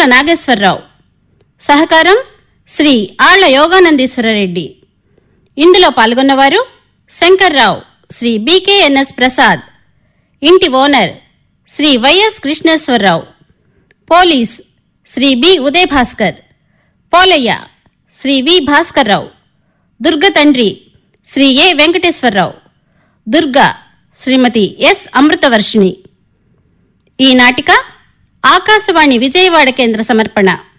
తుమ్మల నాగేశ్వరరావు సహకారం శ్రీ ఆళ్ల యోగానందీశ్వరరెడ్డి ఇందులో పాల్గొన్నవారు శంకర్రావు శ్రీ బీకేఎన్ఎస్ ప్రసాద్ ఇంటి owner Shri YS Krishneswararao police Shri B Uday Bhaskar Polaiah Shri V Bhaskarrao Durga తండ్రి శ్రీ ఏ వెంకటేశ్వరరావు దుర్గా శ్రీమతి ఎస్ అమృతవర్షిణి ఈ నాటిక ఆకాశవాణి విజయవాడ కేంద్ర సమర్పణ